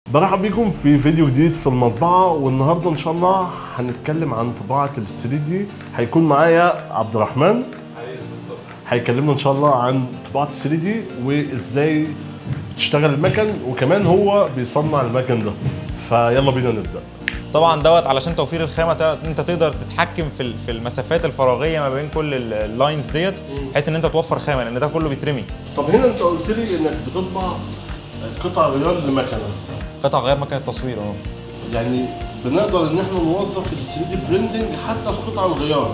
برحب بيكم في فيديو جديد في المطبعة والنهاردة إن شاء الله هنتكلم عن طباعة ال 3 دي هيكون معايا عبد الرحمن هيكلمنا إن شاء الله عن طباعة ال 3 دي وإزاي تشتغل المكن وكمان هو بيصنع المكن ده فيلا بينا نبدأ طبعا دوت علشان توفير الخامه تع- انت تقدر تتحكم في ال- في المسافات الفراغيه ما بين كل ال- اللاينز ديت بحيث ان انت توفر خامه لان ده كله بيترمي طب هنا أنت قلت لي إنك بتطبع قطع غيار لمكنة قطع غير مكنه التصوير اهو يعني بنقدر إن احنا نوظف ال 3 دي برينتنج حتى في قطع الغيار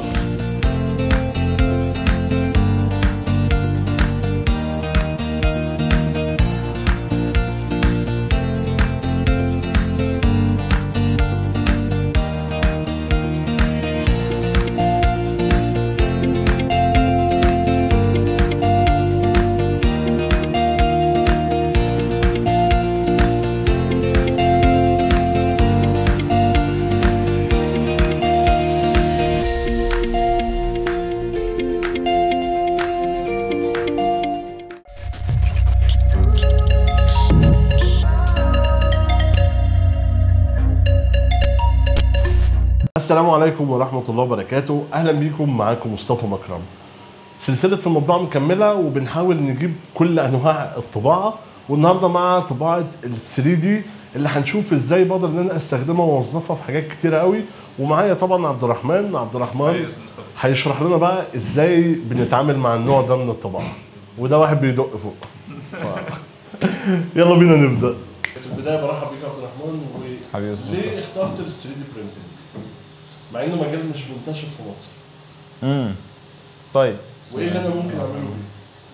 السلام عليكم ورحمة الله وبركاته أهلا بيكم معاكم مصطفى مكرم سلسلة في المطبعة مكملة وبنحاول نجيب كل أنواع الطباعة والنهاردة مع طباعة ال 3 دي اللي هنشوف ازاي بقدر ان انا استخدمها واوظفها في حاجات كتيرة قوي ومعايا طبعا عبد الرحمن عبد الرحمن هيشرح لنا بقى ازاي بنتعامل مع النوع ده من الطباعة وده واحد بيدق فوق ف... يلا بينا نبدأ في البداية برحب بيك يا عبد الرحمن و... حبيبي يا أستاذ ليه اخترت ال 3 دي برينتنج؟ مع انه مجال مش منتشر في مصر امم طيب بسم وايه الله. اللي انا ممكن اعمله بيه؟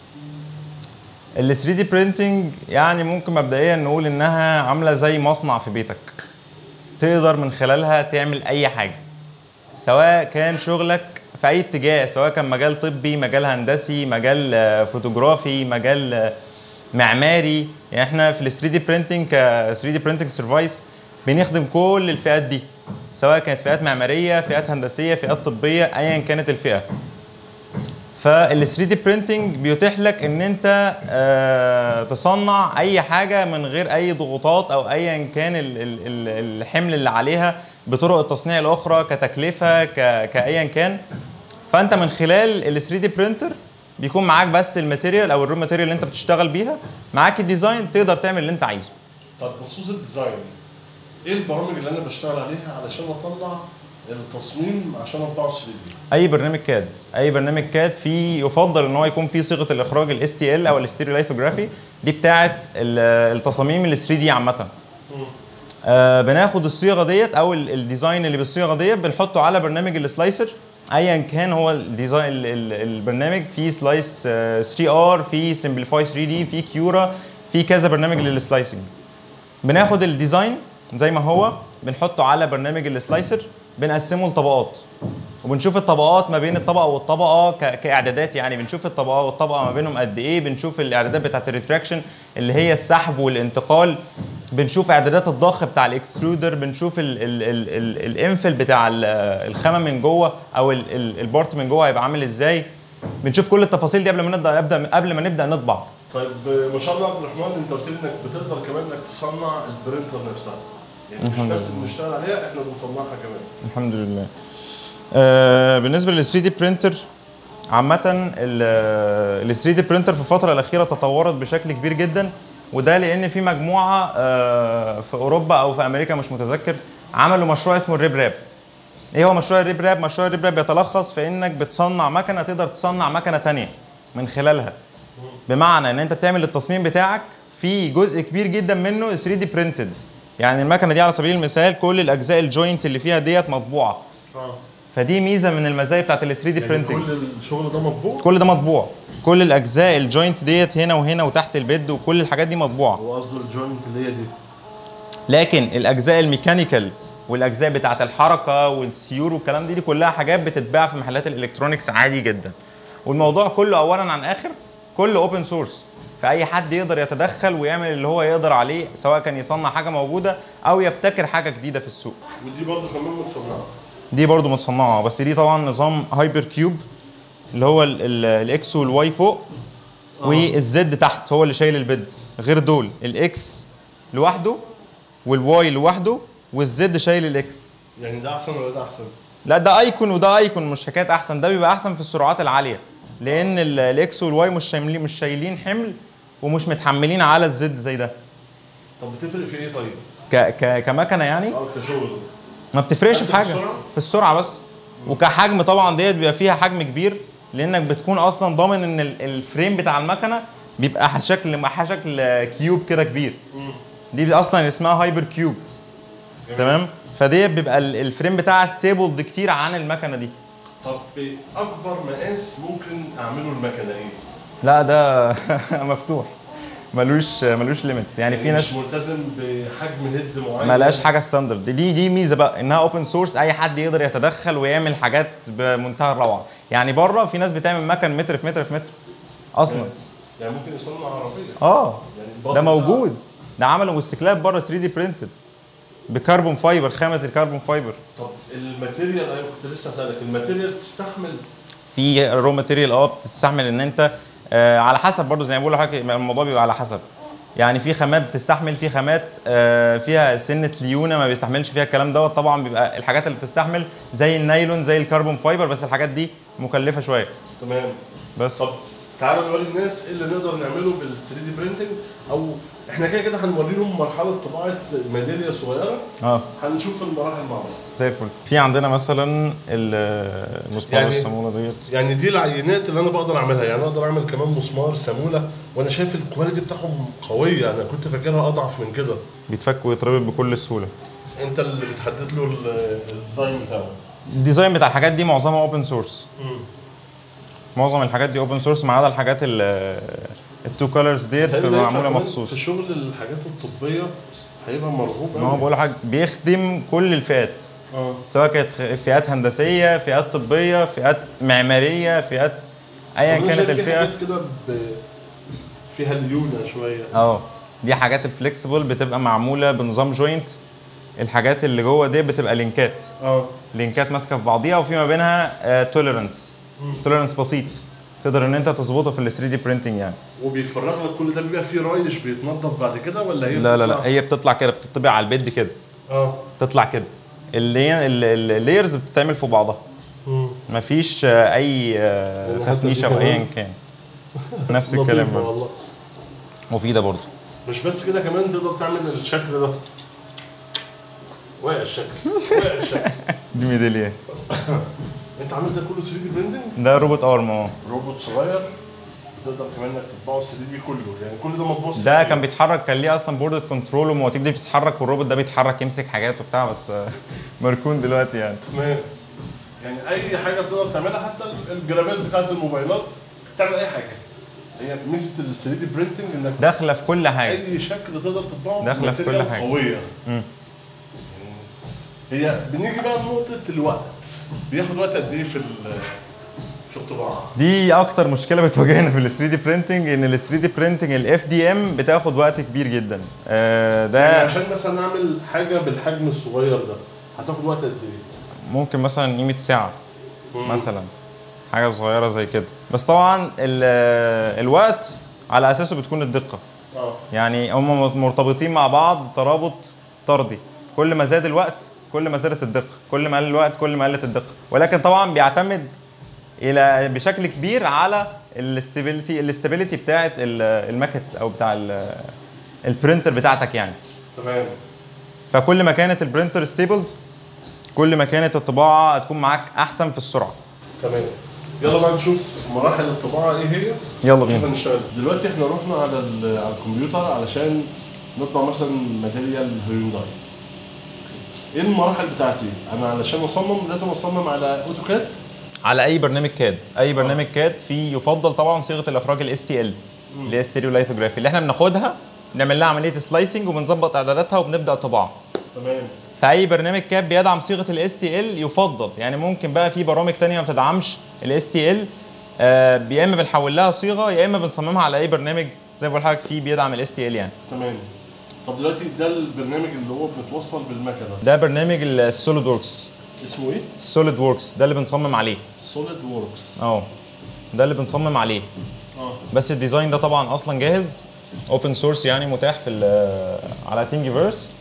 ال 3 دي برينتنج يعني ممكن مبدئيا نقول انها عامله زي مصنع في بيتك تقدر من خلالها تعمل اي حاجه سواء كان شغلك في اي اتجاه سواء كان مجال طبي مجال هندسي مجال آه، فوتوغرافي مجال آه، معماري يعني احنا في ال 3 دي برينتنج ك 3 دي برينتنج سيرفايس بنخدم كل الفئات دي سواء كانت فئات معماريه فئات هندسيه فئات طبيه ايا كانت الفئه فال 3 دي برينتنج بيتيح لك ان انت آه، تصنع اي حاجه من غير اي ضغوطات او ايا كان ال- ال- ال- الحمل اللي عليها بطرق التصنيع الاخرى كتكلفه ك- كايا كان فانت من خلال ال 3 دي برينتر بيكون معاك بس الماتيريال او الرو ماتيريال اللي انت بتشتغل بيها معاك الديزاين تقدر تعمل اللي انت عايزه طب بخصوص الديزاين ايه البرامج اللي انا بشتغل عليها علشان اطلع التصميم عشان اطبعه 3 دي؟ اي برنامج كاد اي برنامج كاد فيه يفضل ان هو يكون فيه صيغه الاخراج الاس تي ال او الاستيريوليثوجرافي دي بتاعه ال- التصاميم ال 3 دي عامه آه بناخد الصيغه ديت او ال- الديزاين اللي بالصيغه ديت بنحطه على برنامج السلايسر ايا كان هو الديزاين ال- ال- البرنامج في سلايس 3 ار في سمبليفاي 3 دي في كيورا في كذا برنامج للسلايسنج بناخد الديزاين زي ما هو بنحطه على برنامج السلايسر بنقسمه لطبقات وبنشوف الطبقات ما بين الطبقه والطبقه ك- كاعدادات يعني بنشوف الطبقه والطبقه ما بينهم قد ايه بنشوف الاعدادات بتاعت الريتراكشن اللي هي السحب والانتقال بنشوف اعدادات الضخ بتاع الاكسترودر بنشوف ال ال ال ال الانفل بتاع ال- الخامه من جوه او ال- ال- البورت من جوه هيبقى عامل ازاي بنشوف كل التفاصيل دي قبل ما نبدا نبدا قبل ما نبدا نطبع طيب ما شاء الله يا عبد الرحمن انت قلت لي انك بتقدر كمان انك تصنع البرينتر نفسها يعني مش بس بنشتغل عليها احنا بنصنعها كمان الحمد لله آه بالنسبه لل 3 دي برينتر عامة ال 3 دي برينتر في الفترة الأخيرة تطورت بشكل كبير جدا وده لأن في مجموعة آه في أوروبا أو في أمريكا مش متذكر عملوا مشروع اسمه الريب راب. إيه هو مشروع الريب راب؟ مشروع الريب راب بيتلخص في إنك بتصنع مكنة تقدر تصنع مكنة تانية من خلالها. بمعنى إن أنت بتعمل التصميم بتاعك في جزء كبير جدا منه 3 دي برينتد. يعني المكنة دي على سبيل المثال كل الأجزاء الجوينت اللي فيها ديت مطبوعة. اه فدي ميزه من المزايا بتاعت ال 3 دي يعني برينتنج كل الشغل ده مطبوع كل ده مطبوع كل الاجزاء الجوينت ديت هنا وهنا وتحت البيد وكل الحاجات دي مطبوعه هو قصده الجوينت اللي هي دي لكن الاجزاء الميكانيكال والاجزاء بتاعت الحركه والسيور والكلام دي دي كلها حاجات بتتباع في محلات الالكترونيكس عادي جدا والموضوع كله اولا عن اخر كله اوبن سورس فاي حد يقدر يتدخل ويعمل اللي هو يقدر عليه سواء كان يصنع حاجه موجوده او يبتكر حاجه جديده في السوق ودي برضه كمان متصنعه دي برضو متصنعه بس دي طبعا نظام هايبر كيوب اللي هو ال- ال- الاكس والواي فوق والزد تحت هو اللي شايل البيد غير دول الاكس لوحده والواي لوحده والزد شايل الاكس يعني ده احسن ولا ده احسن؟ لا ده ايكون وده ايكون مش حكايه احسن ده بيبقى احسن في السرعات العاليه لان ال- الاكس والواي مش شايلين مش شايلين حمل ومش متحملين على الزد زي ده طب بتفرق في ايه طيب؟ ك ك كمكنه يعني اه كشغل ما بتفرقش بس في في حاجه السرعة؟ في السرعه بس وكحجم طبعا ديت بيبقى فيها حجم كبير لانك بتكون اصلا ضامن ان ال- الفريم بتاع المكنه بيبقى شكل شكل كيوب كده كبير دي اصلا اسمها هايبر كيوب تمام فديت بيبقى ال- الفريم بتاعها ستيبل كتير عن المكنه دي طب اكبر مقاس ممكن اعمله المكنه ايه؟ لا ده مفتوح ملوش ملوش ليميت يعني في مش ناس ملتزم بحجم هيد معين ملهاش حاجه ستاندرد دي دي ميزه بقى انها اوبن سورس اي حد يقدر يتدخل ويعمل حاجات بمنتهى الروعه يعني بره في ناس بتعمل مكن متر في متر في متر اصلا يعني ممكن يصنع عربيه اه يعني البطن ده بتاع- موجود ده عملوا موتوسيكلات بره 3 دي برينتد بكربون فايبر خامه الكربون فايبر طب الماتيريال انا كنت لسه اسالك الماتيريال تستحمل في رو ماتيريال اه بتستحمل ان انت آه على حسب برضو زي ما بقول لحضرتك الموضوع بيبقى على حسب يعني في خامات بتستحمل في خامات آه فيها سنه ليونه ما بيستحملش فيها الكلام دوت طبعا بيبقى الحاجات اللي بتستحمل زي النايلون زي الكربون فايبر بس الحاجات دي مكلفه شويه تمام بس طب تعالى نوري الناس ايه اللي نقدر نعمله بال 3 دي برينتنج او احنا كده كده هنوري لهم مرحله طباعه ميداليه صغيره اه هنشوف المراحل مع بعض زي الفل في عندنا مثلا ال- المسمار يعني- الصاموله ديت يعني دي العينات اللي انا بقدر اعملها يعني اقدر اعمل كمان مسمار سموله وانا شايف الكواليتي بتاعهم قويه انا كنت فاكرها اضعف من كده بيتفك ويتربط بكل سهوله انت اللي بتحدد له ال- الديزاين بتاعه الديزاين بتاع الحاجات دي معظمها اوبن سورس معظم الحاجات دي اوبن سورس ما عدا الحاجات التو كولرز ديت بتهيألي بتبقى ده ينفع معموله كمان مخصوص في شغل الحاجات الطبيه هيبقى مرغوب ما هو قوي بقول حاجه بيخدم كل الفئات اه سواء كانت فئات هندسيه فئات طبيه فئات معماريه فئات ايا أنا كانت شايف في الفئه حاجات كده ب- فيها ليونه شويه اه دي حاجات الفليكسبل بتبقى معموله بنظام جوينت الحاجات اللي جوه دي بتبقى لينكات اه لينكات ماسكه في بعضيها وفي ما بينها توليرنس توليرنس بسيط تقدر ان انت تظبطه في ال 3 دي برينتنج يعني وبيفرغ لك كل ده بيبقى فيه رايش بيتنضف بعد كده ولا هي لا لا بتطلع؟ لا هي بتطلع كده بتطبع على البيد كده اه تطلع كده اللي اللايرز بتتعمل في بعضها مم. مفيش آه، اي آه، يعني حتى تفنيش دي او كمان ايا كان نفس الكلام لطيفة برضه والله مفيده برضه مش بس كده كمان تقدر تعمل الشكل ده واقع الشكل واقع الشكل دي ميداليه انت عامل ده كله 3 دي برينتنج ده روبوت ارم اه روبوت صغير بتقدر كمان انك تطبعه 3 دي كله يعني كل ده مطبوع 3D. ده كان بيتحرك كان ليه اصلا بورد كنترول والمواتير دي بتتحرك والروبوت ده بيتحرك يمسك حاجات وبتاع بس آه، مركون دلوقتي يعني تمام يعني اي حاجه بتقدر تعملها حتى الجرابات بتاعت الموبايلات تعمل اي حاجه هي ميزه ال 3 دي برينتنج انك داخله في كل حاجه اي شكل تقدر تطبعه داخلة في كل بماتيريال حاجة. قويه مم. هي بنيجي بقى لنقطه الوقت بياخد وقت قد ايه في ال- في الطباعه دي اكتر مشكله بتواجهنا في ال 3 دي برينتنج ان ال 3 دي برينتنج الاف دي ام بتاخد وقت كبير جدا آه، يعني ده عشان مثلا نعمل حاجه بالحجم الصغير ده هتاخد وقت قد ايه ممكن مثلا قيمه ساعه مثلا حاجه صغيره زي كده بس طبعا ال- الوقت على اساسه بتكون الدقه اه يعني هم مرتبطين مع بعض ترابط طردي كل ما زاد الوقت كل ما زادت الدقه كل ما قل الوقت كل ما قلت الدقه ولكن طبعا بيعتمد الى بشكل كبير على الاستابيليتي الاستابيليتي بتاعه ال- الماكت او بتاع ال- البرينتر بتاعتك يعني تمام فكل ما كانت البرينتر ستيبلد كل ما كانت الطباعه هتكون معاك احسن في السرعه تمام يلا بقى نشوف مراحل الطباعه ايه هي يلا شوف بينا هنشتغل دلوقتي احنا رحنا على ال- على الكمبيوتر علشان نطبع مثلا ماتيريال هيونداي ايه المراحل بتاعتي انا علشان اصمم لازم اصمم على اوتوكاد على اي برنامج كاد اي برنامج كاد في يفضل طبعا صيغه الاخراج الاس تي ال اللي هي ستيريو لايثوجرافي اللي احنا بناخدها بنعمل لها عمليه سلايسنج وبنظبط اعداداتها وبنبدا طباعه تمام فاي برنامج كاب بيدعم صيغه الاس تي ال يفضل يعني ممكن بقى في برامج تانية ما بتدعمش الاس تي ال يا اما بنحول لها صيغه يا اما بنصممها على اي برنامج زي ما بقول لحضرتك فيه بيدعم الاس تي ال يعني تمام طب دلوقتي ده البرنامج اللي هو بنتوصل بالمكنه ده برنامج السوليد وركس اسمه ايه؟ السوليد وركس ده اللي بنصمم عليه سوليد ووركس اه ده اللي بنصمم عليه اه بس الديزاين ده طبعا اصلا جاهز اوبن سورس يعني متاح في ال- على ثينجيفيرس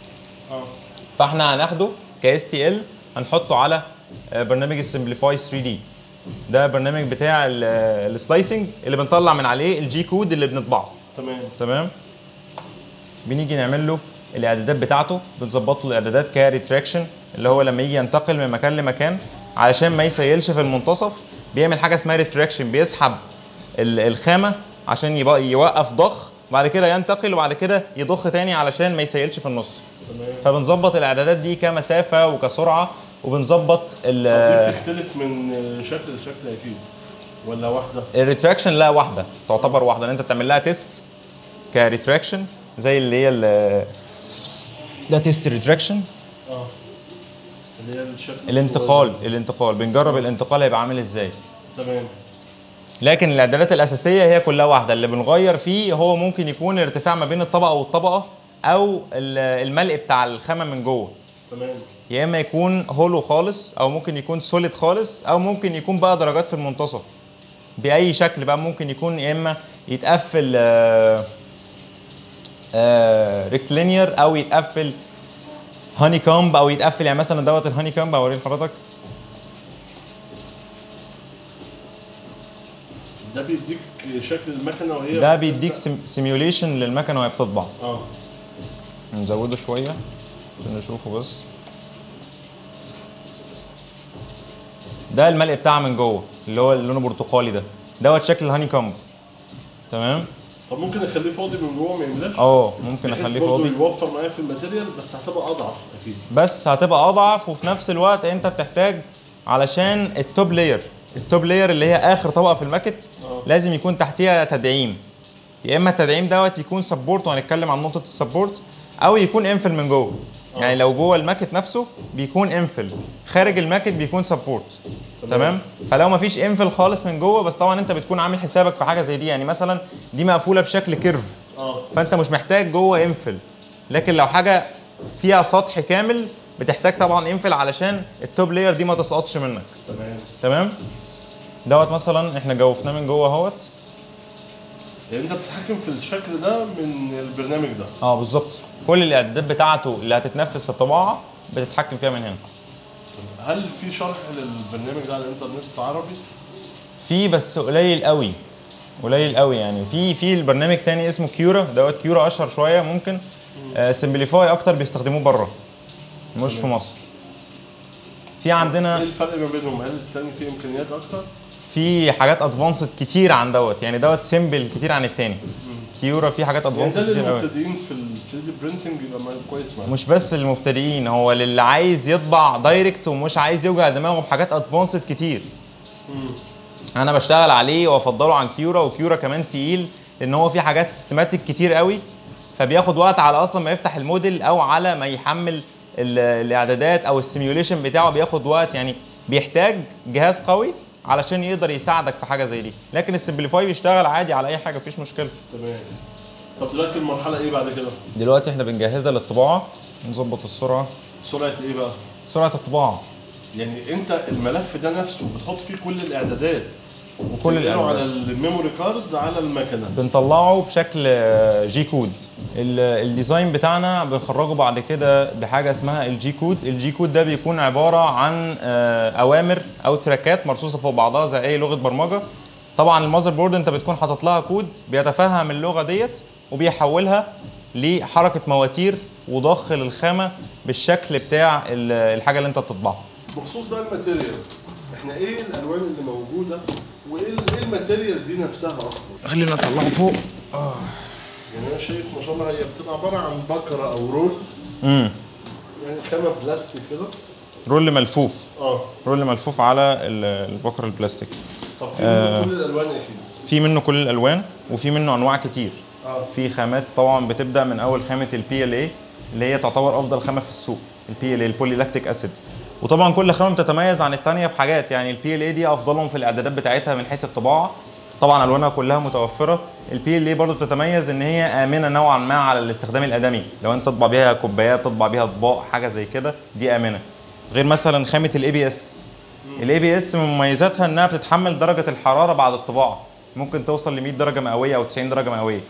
اه فاحنا هناخده ك اس تي ال هنحطه على آه، برنامج السمبليفاي 3 دي ده برنامج بتاع السلايسنج اللي بنطلع من عليه الجي كود اللي بنطبعه تمام تمام بنيجي نعمل له الاعدادات بتاعته بنظبط له الاعدادات كريتراكشن اللي هو لما يجي ينتقل من مكان لمكان علشان ما يسيلش في المنتصف بيعمل حاجه اسمها ريتراكشن بيسحب ال- الخامه عشان يبقى يوقف ضخ بعد كده ينتقل وبعد كده يضخ تاني علشان ما يسيلش في النص تمام فبنظبط الاعدادات دي كمسافه وكسرعه وبنظبط طب ال- دي بتختلف من شكل لشكل اكيد ولا واحده الريتراكشن لا واحده تعتبر واحده ان انت بتعمل لها تيست كريتراكشن زي اللي هي ال- ده تيست ريتراكشن اه اللي هي الشكل الانتقال الانتقال بنجرب الانتقال هيبقى عامل ازاي تمام لكن الاعدادات الاساسيه هي كلها واحده اللي بنغير فيه هو ممكن يكون الارتفاع ما بين الطبقه والطبقه او ال- الملء بتاع الخامه من جوه تمام يا اما يكون هولو خالص او ممكن يكون سوليد خالص او ممكن يكون بقى درجات في المنتصف باي شكل بقى ممكن يكون يا اما يتقفل ريكتلينير او يتقفل هاني كامب او يتقفل يعني مثلا دوت الهاني كامب اوريه لحضرتك ده بيديك شكل المكنه وهي ده بيديك سيميوليشن للمكنه وهي بتطبع اه نزوده شويه عشان نشوفه بس ده الملء بتاعها من جوه اللي هو اللي لونه برتقالي ده دوت شكل الهاني كامب تمام طب ممكن اخليه فاضي من جوه ما يملاش اه ممكن بحيث اخليه برضه فاضي يوفر معايا في الماتيريال بس هتبقى اضعف اكيد بس هتبقى اضعف وفي نفس الوقت انت بتحتاج علشان التوب لاير التوب لاير اللي هي اخر طبقه في الماكت اه. لازم يكون تحتيها تدعيم يا اما التدعيم دوت يكون سبورت وهنتكلم عن نقطه السبورت او يكون انفل من جوه يعني لو جوه الماكت نفسه بيكون انفل خارج الماكت بيكون سبورت تمام فلو ما فيش انفل خالص من جوه بس طبعا انت بتكون عامل حسابك في حاجه زي دي يعني مثلا دي مقفوله بشكل كيرف اه فانت مش محتاج جوه انفل لكن لو حاجه فيها سطح كامل بتحتاج طبعا انفل علشان التوب لاير دي ما تسقطش منك تمام تمام دوت مثلا احنا جوفناه من جوه اهوت يعني انت بتتحكم في الشكل ده من البرنامج ده اه بالظبط كل الاعدادات بتاعته اللي هتتنفذ في الطباعه بتتحكم فيها من هنا هل في شرح للبرنامج ده على الانترنت عربي؟ في بس قليل قوي قليل قوي يعني في في البرنامج تاني اسمه كيورا دوت كيورا اشهر شويه ممكن آه سمبليفاي اكتر بيستخدموه بره مش في مصر في ايه عندنا الفرق ما بينهم؟ هل التاني فيه امكانيات اكتر؟ في حاجات ادفانسد كتير عن دوت يعني دوت سيمبل كتير عن التاني كيورا في حاجات يعني ادفانسد ده كتير قوي للمبتدئين في ال 3 دي برينتنج يبقى معاك كويس معاك مش بس للمبتدئين هو للي عايز يطبع دايركت ومش عايز يوجع دماغه بحاجات ادفانسد كتير انا بشتغل عليه وافضله عن كيورا وكيورا كمان تقيل لان هو فيه حاجات سيستماتيك كتير قوي فبياخد وقت على اصلا ما يفتح الموديل او على ما يحمل ال- الاعدادات او السيميوليشن بتاعه بياخد وقت يعني بيحتاج جهاز قوي علشان يقدر يساعدك في حاجه زي دي لكن السمبليفاي بيشتغل عادي على اي حاجه مفيش مشكله تمام طب دلوقتي المرحله ايه بعد كده؟ دلوقتي احنا بنجهزها للطباعه نظبط السرعه سرعه ايه بقى؟ سرعه الطباعه يعني انت الملف ده نفسه بتحط فيه كل الاعدادات وكل وتنقله على الألوان. الميموري كارد على المكنه بنطلعه بشكل آه، جي كود ال- الديزاين بتاعنا بنخرجه بعد كده بحاجه اسمها الجي كود الجي كود ده بيكون عباره عن آه، اوامر او تراكات مرصوصه فوق بعضها زي اي لغه برمجه طبعا المذر بورد انت بتكون حاطط لها كود بيتفهم اللغه ديت وبيحولها لحركه مواتير وضخ للخامه بالشكل بتاع ال- الحاجه اللي انت بتطبعها بخصوص بقى الماتيريال احنا ايه الالوان اللي موجوده وايه ال- ايه الماتيريال دي نفسها اصلا خلينا نطلعه فوق يعني انا شايف ما شاء الله هي بتبقى عباره عن بكره او رول امم يعني خامه بلاستيك كده رول ملفوف اه رول ملفوف على ال- البكر البلاستيك طب في منه كل الالوان اكيد في منه كل الالوان وفي منه انواع كتير اه في خامات طبعا بتبدا من اول خامه البي ال اي اللي هي تعتبر افضل خامه في السوق البي ال اي البولي لاكتيك اسيد وطبعا كل خامه بتتميز عن الثانيه بحاجات يعني البي ال اي دي افضلهم في الاعدادات بتاعتها من حيث الطباعه طبعا الوانها كلها متوفره البي ال اي برضه بتتميز ان هي امنه نوعا ما على الاستخدام الادمي لو انت تطبع بيها كوبايات تطبع بيها اطباق حاجه زي كده دي امنه غير مثلا خامه الاي بي اس الاي بي اس من مميزاتها انها بتتحمل درجه الحراره بعد الطباعه ممكن توصل ل 100 درجه مئويه او 90 درجه مئويه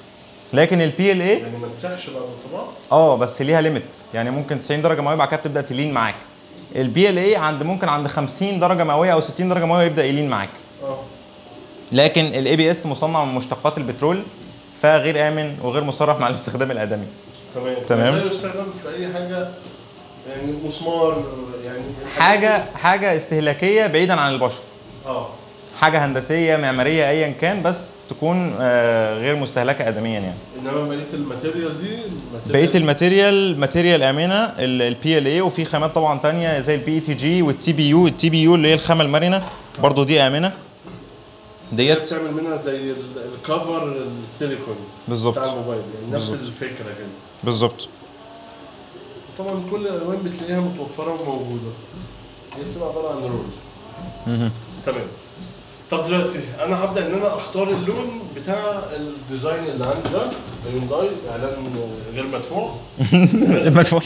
لكن البي ال اي يعني ما تسحش بعد الطباعه اه بس ليها ليميت يعني ممكن 90 درجه مئويه بعد كده بتبدا تلين معاك البي ال اي عند ممكن عند 50 درجه مئويه او 60 درجه مئويه يبدا يلين معاك اه لكن الاي بي اس مصنع من مشتقات البترول فغير امن وغير مصرح مع الاستخدام الادمي تمام تمام. لا يستخدم في اي حاجه يعني مسمار يعني الحاجات حاجه دي- حاجه استهلاكيه بعيدا عن البشر اه حاجه هندسيه معماريه ايا كان بس تكون آه، غير مستهلكه ادميا يعني انما بقيه الماتيريال دي الماتيريال بقيه الماتيريال ماتيريال امنه البي ال اي وفي خامات طبعا تانية زي البي تي جي والتي بي يو التي بي يو اللي هي الخامه المرنه برضو دي امنه ديت ديت بتعمل منها زي ال- الكفر السيليكون بالظبط. بتاع الموبايل يعني نفس بالظبط. الفكره كده بالظبط طبعا كل الالوان بتلاقيها متوفره وموجوده هي بتبقى عباره عن رول تمام طب دلوقتي انا هبدا ان انا اختار اللون بتاع الديزاين اللي عندي ده هيونداي اعلان غير مدفوع مدفوع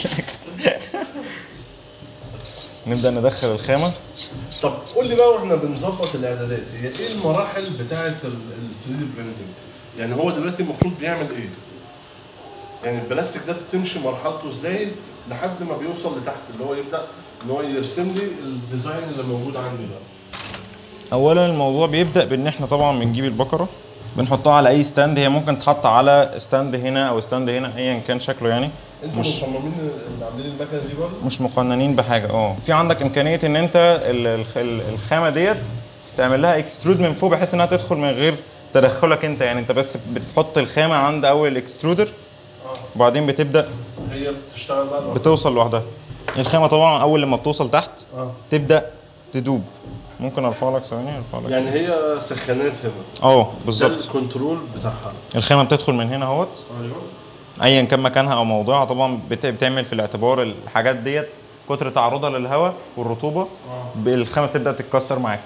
نبدا ندخل الخامه طب قول لي بقى واحنا بنظبط الاعدادات هي ايه المراحل بتاعه ال 3 دي برينتنج؟ يعني هو دلوقتي المفروض بيعمل ايه؟ يعني البلاستيك ده بتمشي مرحلته ازاي لحد ما بيوصل لتحت اللي هو يبدا ان هو يرسم لي الديزاين اللي موجود عندي ده. اولا الموضوع بيبدا بان احنا طبعا بنجيب البقره بنحطها على اي ستاند هي ممكن تحط على ستاند هنا او ستاند هنا ايا كان شكله يعني انتوا مش مصممين اللي عاملين المكنه دي برضه؟ مش مقننين بحاجه اه في عندك امكانيه ان انت ال- الخ- ال- الخامه ديت تعمل لها اكسترود من فوق بحيث انها تدخل من غير تدخلك انت يعني انت بس بتحط الخامه عند اول الاكسترودر وبعدين بتبدا هي بتشتغل بقى لوحدها. بتوصل لوحدها الخامه طبعا اول لما بتوصل تحت اه تبدا تدوب ممكن ارفع لك ثواني ارفع لك يعني هي سخانات هنا اه ده بالظبط الكنترول بتاعها الخامه بتدخل من هنا اهوت ايوه ايا كان مكانها او موضوعها طبعا بت- بتعمل في الاعتبار الحاجات ديت كتر تعرضها للهواء والرطوبه الخامه بتبدا تتكسر معاك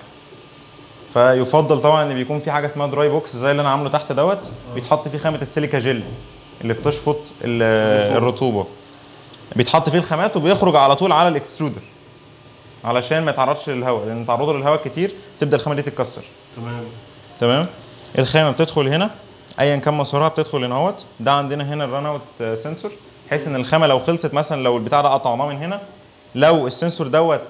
فيفضل طبعا ان بيكون في حاجه اسمها دراي بوكس زي اللي انا عامله تحت دوت بيتحط فيه خامه السيليكا جل اللي بتشفط ال- الرطوبه بيتحط فيه الخامات وبيخرج على طول على الاكسترودر علشان ما يتعرضش للهواء لان تعرضه للهواء كتير تبدا الخامه دي تتكسر تمام تمام الخامه بتدخل هنا ايا كان مسارها بتدخل هنا اهوت ده عندنا هنا الران اوت سنسور بحيث ان الخامه لو خلصت مثلا لو البتاع ده قطعناه من هنا لو السنسور دوت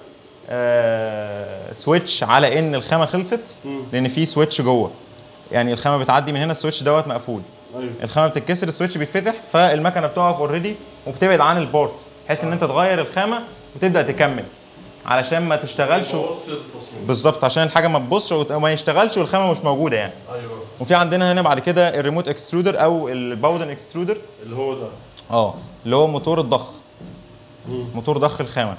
آه سويتش على ان الخامه خلصت لان في سويتش جوه يعني الخامه بتعدي من هنا السويتش دوت مقفول ايوه الخامه بتتكسر السويتش بيتفتح فالمكنه بتقف اوريدي وبتبعد عن البورت بحيث ان انت تغير الخامه وتبدا تكمل علشان ما تشتغلش و- بوصل التصميم بالظبط عشان الحاجه ما تبصش وما يشتغلش والخامه مش موجوده يعني ايوه وفي عندنا هنا بعد كده الريموت اكسترودر او الباودن اكسترودر اللي هو ده اه اللي هو موتور الضخ موتور ضخ الخامه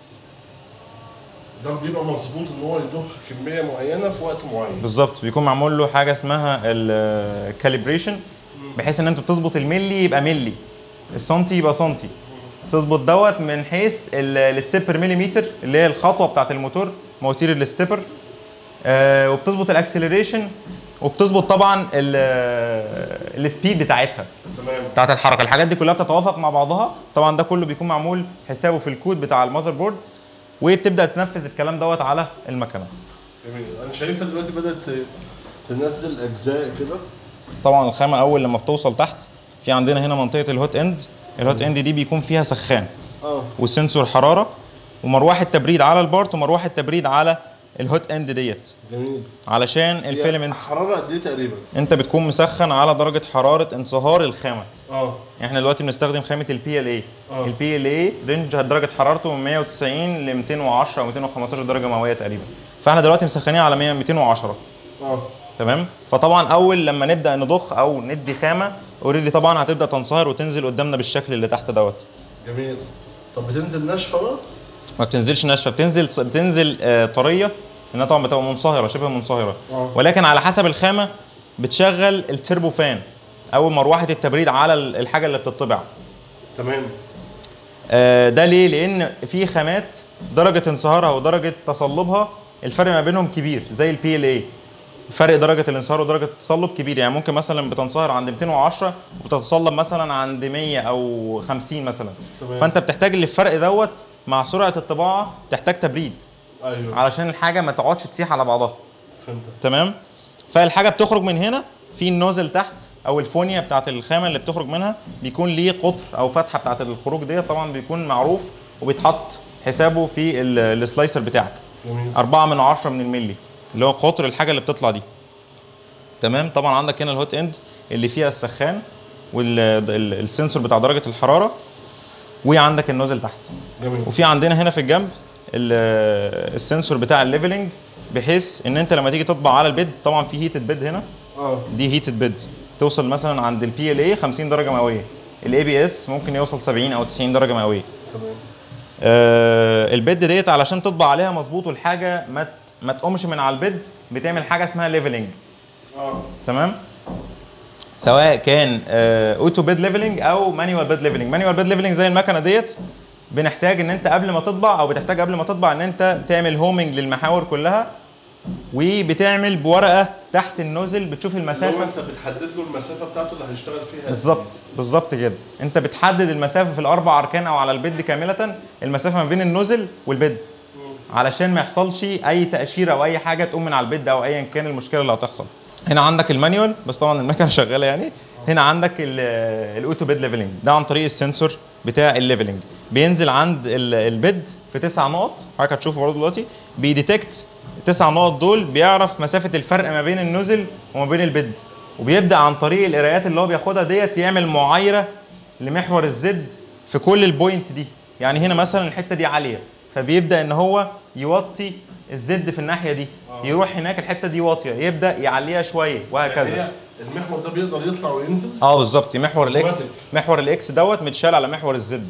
ده بيبقى مظبوط ان هو يضخ كميه معينه في وقت معين بالظبط بيكون معمول له حاجه اسمها الكاليبريشن بحيث ان انت بتظبط الملي يبقى ملي السنتي يبقى سنتي تظبط دوت من حيث ال- الستيبر مليمتر اللي هي الخطوه بتاعت الموتور مواتير الستيبر آه وبتظبط الاكسلريشن وبتظبط طبعا ال- السبيد بتاعتها تمام بتاعت الحركه الحاجات دي كلها بتتوافق مع بعضها طبعا ده كله بيكون معمول حسابه في الكود بتاع المذر بورد وبتبدا تنفذ الكلام دوت على المكنه جميل انا شايفها دلوقتي بدات ت- تنزل اجزاء كده طبعا الخامه اول لما بتوصل تحت في عندنا هنا منطقه الهوت اند الهوت اند دي بيكون فيها سخان اه وسنسور حراره ومروحه تبريد على البارت ومروحه تبريد على الهوت اند ديت جميل علشان هي الفيلمنت حراره قد ايه تقريبا انت بتكون مسخن على درجه حراره انصهار الخامه اه احنا دلوقتي بنستخدم خامه البي ال اي اه. البي ال اي رينج درجه حرارته من 190 ل 210 او 215 درجه مئويه تقريبا فاحنا دلوقتي مسخنين على 100 210 اه تمام فطبعا اول لما نبدا نضخ او ندي خامه اوريدي طبعا هتبدا تنصهر وتنزل قدامنا بالشكل اللي تحت دوت جميل طب بتنزل ناشفه بقى ما بتنزلش ناشفه بتنزل بتنزل آه طريه انها طبعا بتبقى منصهره شبه منصهره اه. ولكن على حسب الخامه بتشغل التربو فان او مروحه التبريد على ال- الحاجه اللي بتطبع تمام آه، ده ليه؟ لأن في خامات درجة انصهارها ودرجة تصلبها الفرق ما بينهم كبير زي البي ال اي فرق درجة الانصهار ودرجة التصلب كبير يعني ممكن مثلا بتنصهر عند 210 وبتتصلب مثلا عند 100 أو 50 مثلا تمام. فأنت بتحتاج للفرق دوت مع سرعة الطباعة تحتاج تبريد ايوه علشان الحاجة ما تقعدش تسيح على بعضها فهمت تمام فالحاجة بتخرج من هنا في النوزل تحت او الفونيا بتاعت الخامه اللي بتخرج منها بيكون ليه قطر او فتحه بتاعت الخروج ديت طبعا بيكون معروف وبيتحط حسابه في ال- السلايسر بتاعك جميل 4 من 10 من الملي اللي هو قطر الحاجه اللي بتطلع دي تمام طبعا عندك هنا الهوت اند اللي فيها السخان والسنسور بتاع درجه الحراره وعندك النوزل تحت جميل وفي عندنا هنا في الجنب ال- السنسور بتاع الليفلنج بحيث ان انت لما تيجي تطبع على البيد طبعا في هيتد بيد هنا اه دي هيتد بيد توصل مثلا عند البي ال اي 50 درجه مئويه الاي بي اس ممكن يوصل 70 او 90 درجه مئويه تمام آه البيد ديت علشان تطبع عليها مظبوط والحاجه ما ت- ما تقومش من على البيد بتعمل حاجه اسمها ليفلنج اه تمام سواء كان اوتو بيد ليفلنج او مانيوال بيد ليفلنج مانيوال بيد ليفلنج زي المكنه ديت بنحتاج ان انت قبل ما تطبع او بتحتاج قبل ما تطبع ان انت تعمل هومنج للمحاور كلها وبتعمل بورقه تحت النوزل بتشوف اللي هو المسافه انت بتحدد له المسافه بتاعته اللي هيشتغل فيها بالظبط بالظبط كده انت بتحدد المسافه في الاربع اركان او على البيد كامله المسافه ما بين النوزل والبيد علشان ما يحصلش اي تاشيره او اي حاجه تقوم من على البيد او ايا كان المشكله اللي هتحصل هنا عندك المانيوال بس طبعا المكنه شغاله يعني هنا عندك ال- الاوتو بيد ليفلنج ده عن طريق السنسور بتاع الليفلنج بينزل عند ال- البيد في تسع نقط حضرتك هتشوفه برضه دلوقتي بيديتكت التسع نقط دول بيعرف مسافه الفرق ما بين النوزل وما بين البيد وبيبدا عن طريق القرايات اللي هو بياخدها ديت يعمل معايره لمحور الزد في كل البوينت دي يعني هنا مثلا الحته دي عاليه فبيبدا ان هو يوطي الزد في الناحيه دي يروح هناك الحته دي واطيه يبدا يعليها شويه وهكذا هي المحور ده بيقدر يطلع وينزل اه بالظبط محور الاكس أوتوماتيك. محور الاكس دوت متشال على محور الزد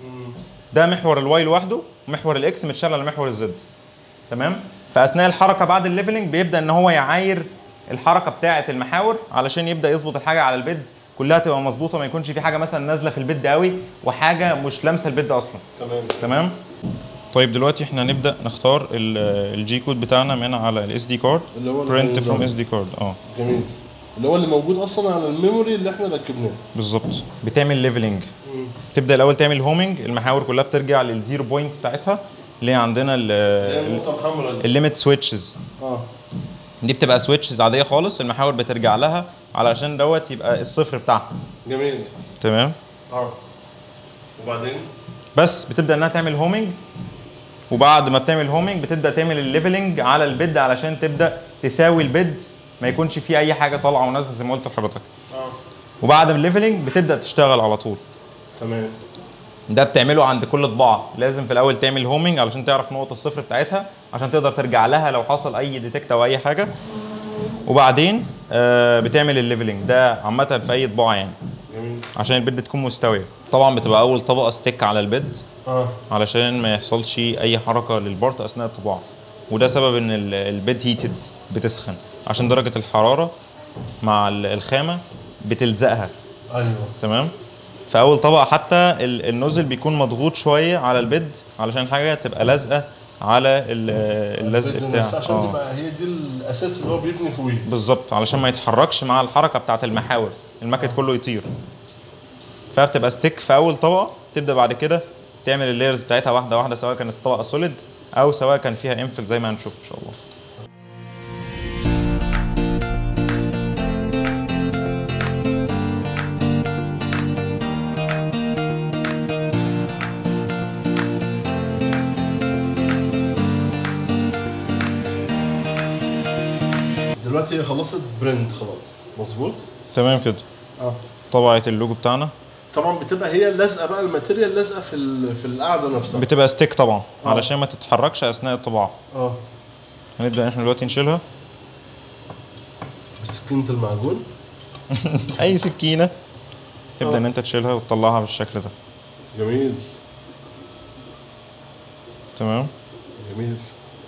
ده محور الواي لوحده محور الاكس متشال على محور الزد تمام فاثناء الحركه بعد الليفلنج بيبدا ان هو يعاير الحركه بتاعه المحاور علشان يبدا يظبط الحاجه على البيد كلها تبقى مظبوطه ما يكونش في حاجه مثلا نازله في البيد قوي وحاجه مش لامسه البيد اصلا تمام تمام طيب دلوقتي احنا نبدا نختار الجي كود بتاعنا من على الاس دي كارد اللي هو برنت اللي- فروم اس دي كارد اه جميل اللي هو اللي موجود اصلا على الميموري اللي احنا ركبناه بالظبط بتعمل ليفلنج تبدا الاول تعمل هومنج المحاور كلها بترجع للزيرو بوينت بتاعتها اللي هي عندنا اللي هي النقطه الحمراء دي الليميت سويتشز اه دي بتبقى سويتشز عاديه خالص المحاور بترجع لها علشان دوت يبقى الصفر بتاعها جميل تمام اه وبعدين بس بتبدا انها تعمل هومنج وبعد ما بتعمل هومنج بتبدا تعمل الليفلنج على البيد علشان تبدا تساوي البيد ما يكونش فيه اي حاجه طالعه ونازله زي ما قلت لحضرتك اه وبعد الليفلنج بتبدا تشتغل على طول تمام ده بتعمله عند كل طباعه لازم في الاول تعمل هومنج علشان تعرف نقطه الصفر بتاعتها عشان تقدر ترجع لها لو حصل اي ديتكت او اي حاجه وبعدين آه بتعمل الليفلنج ده عامه في اي طباعه يعني جميل عشان البيد تكون مستويه طبعا بتبقى اول طبقه ستيك على البيد اه علشان ما يحصلش اي حركه للبارت اثناء الطباعه وده سبب ان ال- البيد هيتد بتسخن عشان درجه الحراره مع ال- الخامه بتلزقها ايوه تمام في اول طبقه حتى ال- النوزل بيكون مضغوط شويه على البيد علشان الحاجه تبقى لازقه على ال- اللزق البيت بتاعه نفسه عشان اه تبقى هي دي الاساس اللي هو بيبني فوقيه بالظبط علشان ما يتحركش مع الحركه بتاعه المحاور الماكت كله يطير فبتبقى ستيك في اول طبقه تبدا بعد كده تعمل اللايرز بتاعتها واحده واحده سواء كانت طبقه سوليد او سواء كان فيها انفل زي ما هنشوف ان شاء الله دلوقتي هي خلصت برنت خلاص مظبوط تمام كده اه طبعه اللوجو بتاعنا طبعا بتبقى هي لازقه بقى الماتيريال لازقه في ال- في القاعده نفسها بتبقى ستيك طبعا آه. علشان ما تتحركش اثناء الطباعه اه هنبدا احنا دلوقتي نشيلها سكينه المعجون اي سكينه تبدا آه. ان انت تشيلها وتطلعها بالشكل ده جميل تمام جميل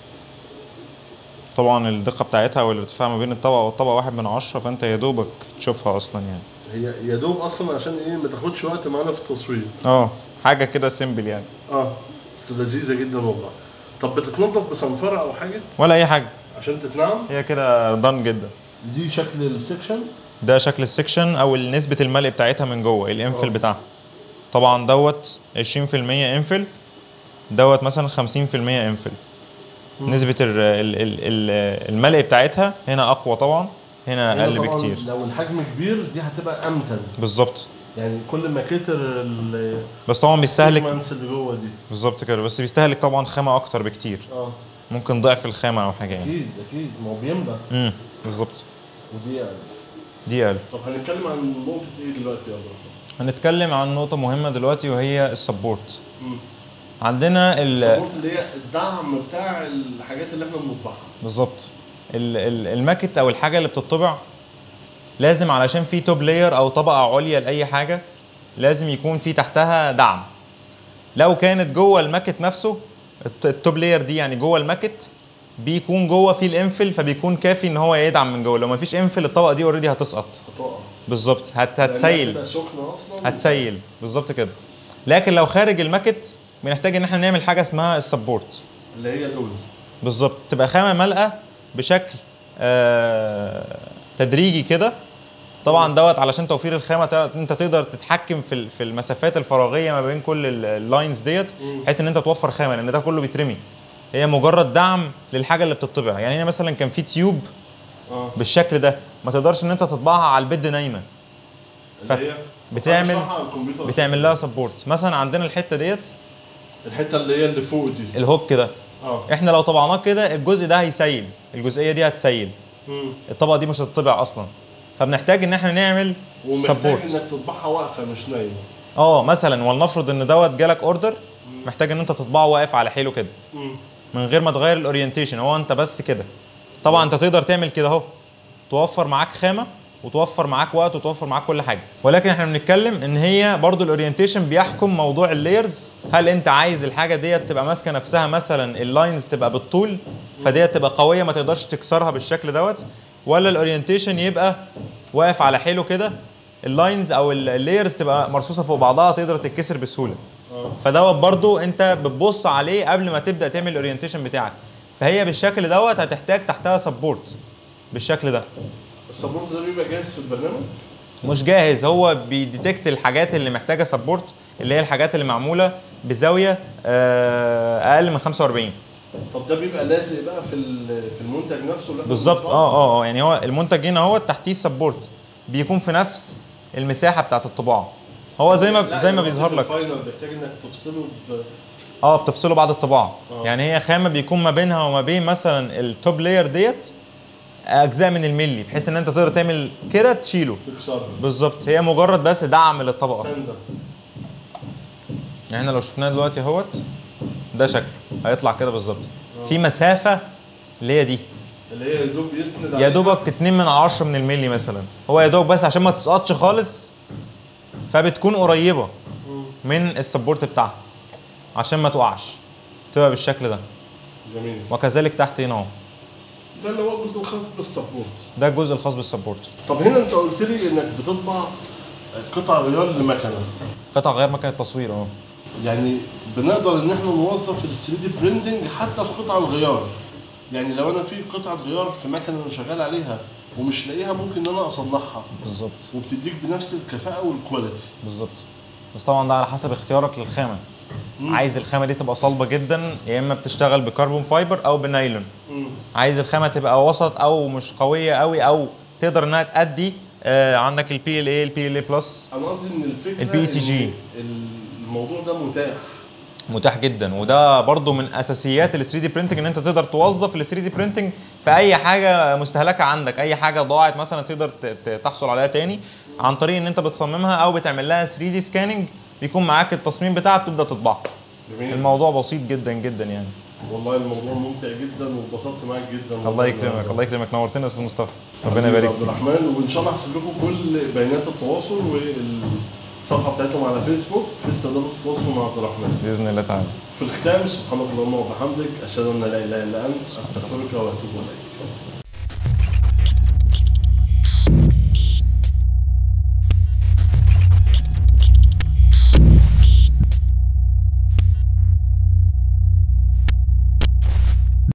طبعا الدقه بتاعتها والارتفاع ما بين الطبقه والطبقه واحد من عشرة فانت يا دوبك تشوفها اصلا يعني هي يا دوب اصلا عشان ايه ما تاخدش وقت معانا في التصوير اه حاجه كده سيمبل يعني اه بس لذيذه جدا والله طب بتتنضف بصنفره او حاجه ولا اي حاجه عشان تتنعم هي كده دان جدا دي شكل السكشن ده شكل السكشن او نسبه الملء بتاعتها من جوه الانفل آه. بتاعها طبعا دوت 20% انفل دوت مثلا 50% انفل نسبه ال ال ال ال الملء بتاعتها هنا اقوى طبعا هنا هنا اقل طبعاً بكتير لو الحجم كبير دي هتبقى امتن بالظبط يعني كل ما كتر ال بس طبعا بيستهلك segments اللي جوه دي بالظبط كده بس بيستهلك طبعا خامه اكتر بكتير اه ممكن ضعف الخامه او حاجه يعني اكيد اكيد ما هو بيملى امم بالظبط ودي اقل دي اقل طب هنتكلم عن نقطه ايه دلوقتي يا عبد الرحمن؟ هنتكلم عن نقطه مهمه دلوقتي وهي السبورت مم. عندنا ال السبورت اللي هي الدعم بتاع الحاجات اللي احنا بنطبعها بالظبط ال- ال- الماكت او الحاجه اللي بتطبع لازم علشان في توب لاير او طبقه عليا لاي حاجه لازم يكون في تحتها دعم لو كانت جوه الماكت نفسه الت- التوب لاير دي يعني جوه الماكت بيكون جوه في الانفل فبيكون كافي ان هو يدعم من جوه لو ما فيش انفل الطبقه دي اوريدي هتسقط هتقع بالظبط هت لأنها هتسيل هتبقى سخنه اصلا هتسيل بالظبط كده لكن لو خارج الماكت بنحتاج ان احنا نعمل حاجه اسمها السبورت اللي هي دول بالظبط تبقى خامه مالقه بشكل آه تدريجي كده طبعا دوت علشان توفير الخامه تع- انت تقدر تتحكم في ال- في المسافات الفراغيه ما بين كل ال- اللاينز ديت بحيث ان انت توفر خامه لان ده كله بيترمي هي مجرد دعم للحاجه اللي بتطبع يعني هنا مثلا كان في تيوب اه بالشكل ده ما تقدرش ان انت تطبعها على البيد نايمه اللي هي بتعمل- هشرحها على الكمبيوتر بتعمل لها سبورت مثلا عندنا الحته ديت الحته اللي هي اللي فوق دي الهوك ده اه احنا لو طبعناه كده الجزء ده هيسيل الجزئيه دي هتسيل مم. الطبقه دي مش هتطبع اصلا فبنحتاج ان احنا نعمل ومحتاج سبورت انك تطبعها واقفه مش نايمه اه مثلا ولنفرض ان دوت جالك اوردر محتاج ان انت تطبعه واقف على حيله كده مم. من غير ما تغير الاورينتيشن هو انت بس كده طبعا انت تقدر تعمل كده اهو توفر معاك خامه وتوفر معاك وقت وتوفر معاك كل حاجه ولكن احنا بنتكلم ان هي برضو الاورينتيشن بيحكم موضوع اللايرز هل انت عايز الحاجه ديت تبقى ماسكه نفسها مثلا اللاينز تبقى بالطول فديت تبقى قويه ما تقدرش تكسرها بالشكل دوت ولا الاورينتيشن يبقى واقف على حيله كده اللاينز او اللايرز تبقى مرصوصه فوق بعضها تقدر تتكسر بسهوله فدوت برضو انت بتبص عليه قبل ما تبدا تعمل الاورينتيشن بتاعك فهي بالشكل دوت هتحتاج تحتها سبورت بالشكل ده السبورت ده بيبقى جاهز في البرنامج مش جاهز هو بيديتكت الحاجات اللي محتاجه سبورت اللي هي الحاجات اللي معموله بزاويه آه، اقل من 45 طب ده بيبقى لازق بقى في ال- في المنتج نفسه اللي احنا بالظبط بنطبعه؟ اه اه اه يعني هو المنتج هنا هو تحتيه سبورت بيكون في نفس المساحه بتاعت الطباعه هو زي ما لا، زي ما يعني بيظهر في لك الفاينل بيحتاج انك تفصله ب... اه بتفصله بعد الطباعه آه. يعني هي خامه بيكون ما بينها وما بين مثلا التوب لاير ديت اجزاء من الملي بحيث ان انت تقدر تعمل كده تشيله تكسرها بالظبط هي مجرد بس دعم للطبقه سنده يعني احنا لو شفناه دلوقتي اهوت ده شكله هيطلع كده بالظبط في مسافه اللي هي دي اللي هي يا دوب يسند يا عليها. دوبك 2 من 10 من الملي مثلا هو يا دوب بس عشان ما تسقطش خالص فبتكون قريبه من السبورت بتاعها عشان ما تقعش تبقى بالشكل ده جميل وكذلك تحت هنا اهو ده اللي هو الجزء الخاص بالسبورت ده الجزء الخاص بالسبورت طب هنا انت قلت لي انك بتطبع قطع غيار لمكنه قطع غير مكان التصوير اه يعني بنقدر ان احنا نوظف ال 3 دي برينتنج حتى في قطع الغيار يعني لو انا في قطعه غيار في مكنه انا شغال عليها ومش لاقيها ممكن ان انا اصنعها بالظبط وبتديك بنفس الكفاءه والكواليتي بالظبط بس طبعا ده على حسب اختيارك للخامه عايز الخامه دي تبقى صلبه جدا يا اما بتشتغل بكربون فايبر او بنايلون عايز الخامه تبقى وسط او مش قويه قوي او تقدر انها تأدي آه عندك البي ال اي البي ال اي بلس انا قصدي ان الفكره ال PETG. إن الموضوع ده متاح متاح جدا وده برضو من اساسيات ال 3 دي برينتنج ان انت تقدر توظف ال 3 دي برينتنج في اي حاجه مستهلكه عندك اي حاجه ضاعت مثلا تقدر ت- ت- تحصل عليها تاني عن طريق ان انت بتصممها او بتعمل لها 3 دي سكاننج بيكون معاك التصميم بتاعها بتبدا تطبعها جميل الموضوع بسيط جدا جدا يعني والله الموضوع ممتع جدا واتبسطت معاك جدا الله يكرمك الله يكرمك نورتنا يا استاذ مصطفى ربنا حبيبي يبارك عبد فيك الرحمن وان شاء الله هسيب لكم كل بيانات التواصل والصفحه بتاعتهم على فيسبوك بحيث تقدروا تتواصلوا مع عبد الرحمن باذن الله تعالى في الختام سبحانك اللهم وبحمدك اشهد ان لا اله الا انت استغفرك واتوب اليك